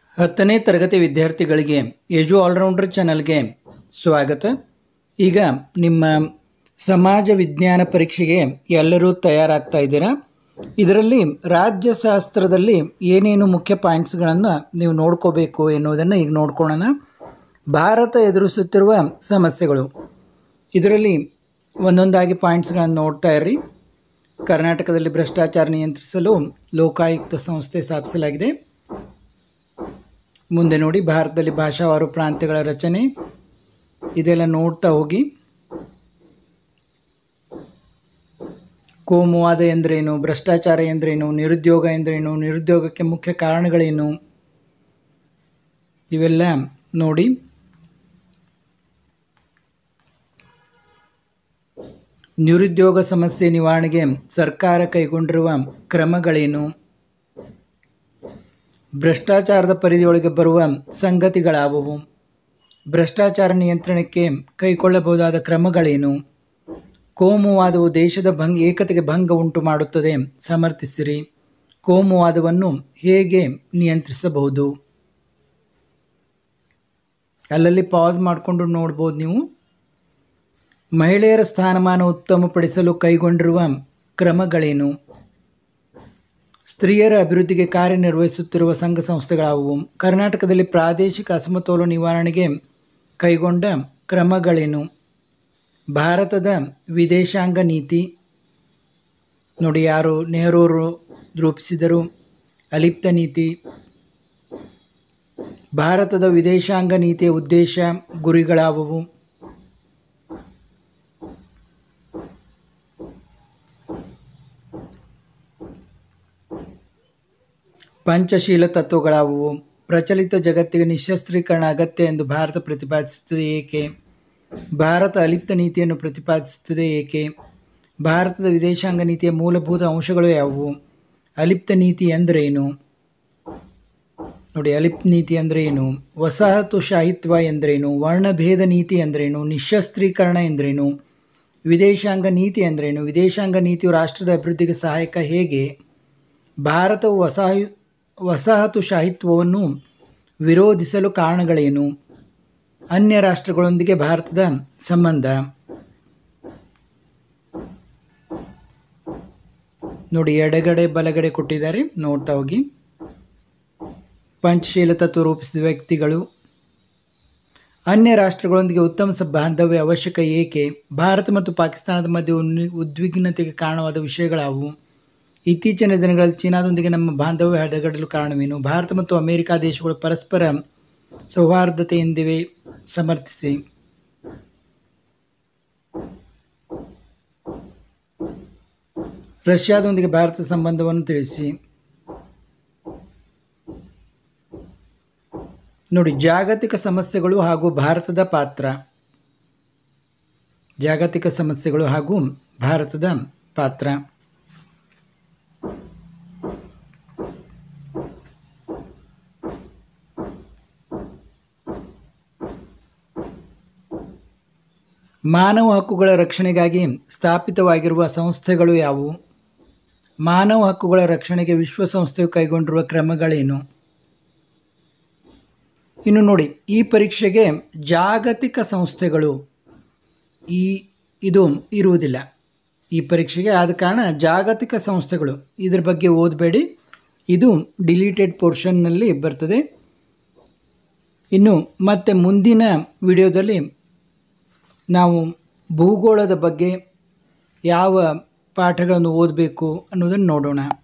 ಹತ್ತನೇ ತರಗತಿ ವಿದ್ಯಾರ್ಥಿಗಳಿಗೆ ಯಜು ಆಲ್ರೌಂಡರ್ ಚಾನಲ್ಗೆ ಸ್ವಾಗತ ಈಗ ನಿಮ್ಮ ಸಮಾಜ ವಿಜ್ಞಾನ ಪರೀಕ್ಷೆಗೆ ಎಲ್ಲರೂ ತಯಾರಾಗ್ತಾ ಇದ್ದೀರಾ ಇದರಲ್ಲಿ ರಾಜ್ಯಶಾಸ್ತ್ರದಲ್ಲಿ ಏನೇನು ಮುಖ್ಯ ಪಾಯಿಂಟ್ಸ್ಗಳನ್ನು ನೀವು ನೋಡ್ಕೋಬೇಕು ಎನ್ನುವುದನ್ನು ಈಗ ನೋಡ್ಕೊಳ್ಳೋಣ ಭಾರತ ಎದುರಿಸುತ್ತಿರುವ ಸಮಸ್ಯೆಗಳು ಇದರಲ್ಲಿ ಒಂದೊಂದಾಗಿ ಪಾಯಿಂಟ್ಸ್ಗಳನ್ನು ನೋಡ್ತಾ ಇರ್ರಿ ಕರ್ನಾಟಕದಲ್ಲಿ ಭ್ರಷ್ಟಾಚಾರ ನಿಯಂತ್ರಿಸಲು ಲೋಕಾಯುಕ್ತ ಸಂಸ್ಥೆ ಸ್ಥಾಪಿಸಲಾಗಿದೆ ಮುಂದೆ ನೋಡಿ ಭಾರತದಲ್ಲಿ ಭಾಷಾವಾರು ಪ್ರಾಂತ್ಯಗಳ ರಚನೆ ಇದೆಲ್ಲ ನೋಡ್ತಾ ಹೋಗಿ ಕೋಮುವಾದ ಎಂದರೇನು ಭ್ರಷ್ಟಾಚಾರ ಎಂದರೇನು ನಿರುದ್ಯೋಗ ಎಂದರೇನು ನಿರುದ್ಯೋಗಕ್ಕೆ ಮುಖ್ಯ ಕಾರಣಗಳೇನು ಇವೆಲ್ಲ ನೋಡಿ ನಿರುದ್ಯೋಗ ಸಮಸ್ಯೆ ನಿವಾರಣೆಗೆ ಸರ್ಕಾರ ಕೈಗೊಂಡಿರುವ ಕ್ರಮಗಳೇನು ಭ್ರಷ್ಟಾಚಾರದ ಪರಿಧಿಯೊಳಗೆ ಬರುವ ಸಂಗತಿಗಳಾವುವು ಭ್ರಷ್ಟಾಚಾರ ನಿಯಂತ್ರಣಕ್ಕೆ ಕೈಗೊಳ್ಳಬಹುದಾದ ಕ್ರಮಗಳೇನು ಕೋಮುವಾದವು ದೇಶದ ಭಂಗ ಏಕತೆಗೆ ಭಂಗ ಉಂಟು ಮಾಡುತ್ತದೆ ಸಮರ್ಥಿಸಿರಿ ಕೋಮುವಾದವನ್ನು ಹೇಗೆ ನಿಯಂತ್ರಿಸಬಹುದು ಅಲ್ಲಲ್ಲಿ ಪಾಸ್ ಮಾಡಿಕೊಂಡು ನೋಡ್ಬೋದು ನೀವು ಮಹಿಳೆಯರ ಸ್ಥಾನಮಾನ ಉತ್ತಮಪಡಿಸಲು ಕೈಗೊಂಡಿರುವ ಕ್ರಮಗಳೇನು ಸ್ತ್ರೀಯರ ಅಭಿವೃದ್ಧಿಗೆ ಕಾರ್ಯನಿರ್ವಹಿಸುತ್ತಿರುವ ಸಂಘ ಸಂಸ್ಥೆಗಳಾವುವು ಕರ್ನಾಟಕದಲ್ಲಿ ಪ್ರಾದೇಶಿಕ ಅಸಮತೋಲ ನಿವಾರಣೆಗೆ ಕೈಗೊಂಡ ಕ್ರಮಗಳೇನು ಭಾರತದ ವಿದೇಶಾಂಗ ನೀತಿ ನೋಡಿ ಯಾರು ನೆಹರೂರು ರೂಪಿಸಿದರು ಅಲಿಪ್ತ ನೀತಿ ಭಾರತದ ವಿದೇಶಾಂಗ ನೀತಿಯ ಉದ್ದೇಶ ಗುರಿಗಳಾವುವು ಪಂಚಶೀಲ ತತ್ವಗಳಾವುವು ಪ್ರಚಲಿತ ಜಗತ್ತಿಗೆ ನಿಶಸ್ತ್ರೀಕರಣ ಅಗತ್ಯ ಎಂದು ಭಾರತ ಪ್ರತಿಪಾದಿಸುತ್ತದೆ ಏಕೆ ಭಾರತ ಅಲಿಪ್ತ ನೀತಿಯನ್ನು ಪ್ರತಿಪಾದಿಸುತ್ತದೆ ಏಕೆ ಭಾರತದ ವಿದೇಶಾಂಗ ನೀತಿಯ ಮೂಲಭೂತ ಅಂಶಗಳು ಯಾವುವು ಅಲಿಪ್ತ ನೀತಿ ಎಂದರೇನು ನೋಡಿ ಅಲಿಪ್ತ ನೀತಿ ಅಂದರೆ ಏನು ವಸಾಹತುಶಾಹಿತ್ವ ಎಂದರೇನು ವರ್ಣಭೇದ ನೀತಿ ಎಂದರೇನು ನಿಶಸ್ತ್ರೀಕರಣ ಎಂದರೇನು ವಿದೇಶಾಂಗ ನೀತಿ ಎಂದರೇನು ವಿದೇಶಾಂಗ ನೀತಿಯು ರಾಷ್ಟ್ರದ ಅಭಿವೃದ್ಧಿಗೆ ಸಹಾಯಕ ಹೇಗೆ ಭಾರತವು ವಸಾಹು ವಸಾಹತುಶಾಹಿತ್ವವನ್ನು ವಿರೋಧಿಸಲು ಕಾರಣಗಳೇನು ಅನ್ಯ ರಾಷ್ಟ್ರಗಳೊಂದಿಗೆ ಭಾರತದ ಸಂಬಂಧ ನೋಡಿ ಎಡಗಡೆ ಬಲಗಡೆ ಕೊಟ್ಟಿದ್ದಾರೆ ನೋಡ್ತಾ ಹೋಗಿ ಪಂಚಶೀಲ ತತ್ವ ರೂಪಿಸಿದ ವ್ಯಕ್ತಿಗಳು ಅನ್ಯ ರಾಷ್ಟ್ರಗಳೊಂದಿಗೆ ಉತ್ತಮ ಸ ಬಾಂಧವ್ಯ ಅವಶ್ಯಕ ಏಕೆ ಭಾರತ ಮತ್ತು ಪಾಕಿಸ್ತಾನದ ಮಧ್ಯೆ ಉದ್ವಿಗ್ನತೆಗೆ ಕಾರಣವಾದ ವಿಷಯಗಳಾವು ಇತ್ತೀಚಿನ ದಿನಗಳಲ್ಲಿ ಚೀನಾದೊಂದಿಗೆ ನಮ್ಮ ಬಾಂಧವ್ಯ ಹದಗಡಲು ಕಾರಣವೇನು ಭಾರತ ಮತ್ತು ಅಮೆರಿಕ ದೇಶಗಳು ಪರಸ್ಪರ ಸೌಹಾರ್ದತೆಯಿಂದಿವೆ ಸಮರ್ಥಿಸಿ ರಷ್ಯಾದೊಂದಿಗೆ ಭಾರತ ಸಂಬಂಧವನ್ನು ತಿಳಿಸಿ ನೋಡಿ ಜಾಗತಿಕ ಸಮಸ್ಯೆಗಳು ಹಾಗೂ ಭಾರತದ ಪಾತ್ರ ಜಾಗತಿಕ ಸಮಸ್ಯೆಗಳು ಹಾಗೂ ಭಾರತದ ಪಾತ್ರ ಮಾನವ ಹಕ್ಕುಗಳ ರಕ್ಷಣೆಗಾಗಿ ಸ್ಥಾಪಿತವಾಗಿರುವ ಸಂಸ್ಥೆಗಳು ಯಾವುವು ಮಾನವ ಹಕ್ಕುಗಳ ರಕ್ಷಣೆಗೆ ವಿಶ್ವಸಂಸ್ಥೆಯು ಕೈಗೊಂಡಿರುವ ಕ್ರಮಗಳೇನು ಇನ್ನು ನೋಡಿ ಈ ಪರೀಕ್ಷೆಗೆ ಜಾಗತಿಕ ಸಂಸ್ಥೆಗಳು ಈ ಇದು ಇರುವುದಿಲ್ಲ ಈ ಪರೀಕ್ಷೆಗೆ ಆದ ಕಾರಣ ಜಾಗತಿಕ ಸಂಸ್ಥೆಗಳು ಇದ್ರ ಬಗ್ಗೆ ಓದಬೇಡಿ ಇದು ಡಿಲೀಟೆಡ್ ಪೋರ್ಷನ್ನಲ್ಲಿ ಬರ್ತದೆ ಇನ್ನು ಮತ್ತೆ ಮುಂದಿನ ವಿಡಿಯೋದಲ್ಲಿ ನಾವು ಭೂಗೋಳದ ಬಗ್ಗೆ ಯಾವ ಪಾಠಗಳನ್ನು ಓದಬೇಕು ಅನ್ನೋದನ್ನು ನೋಡೋಣ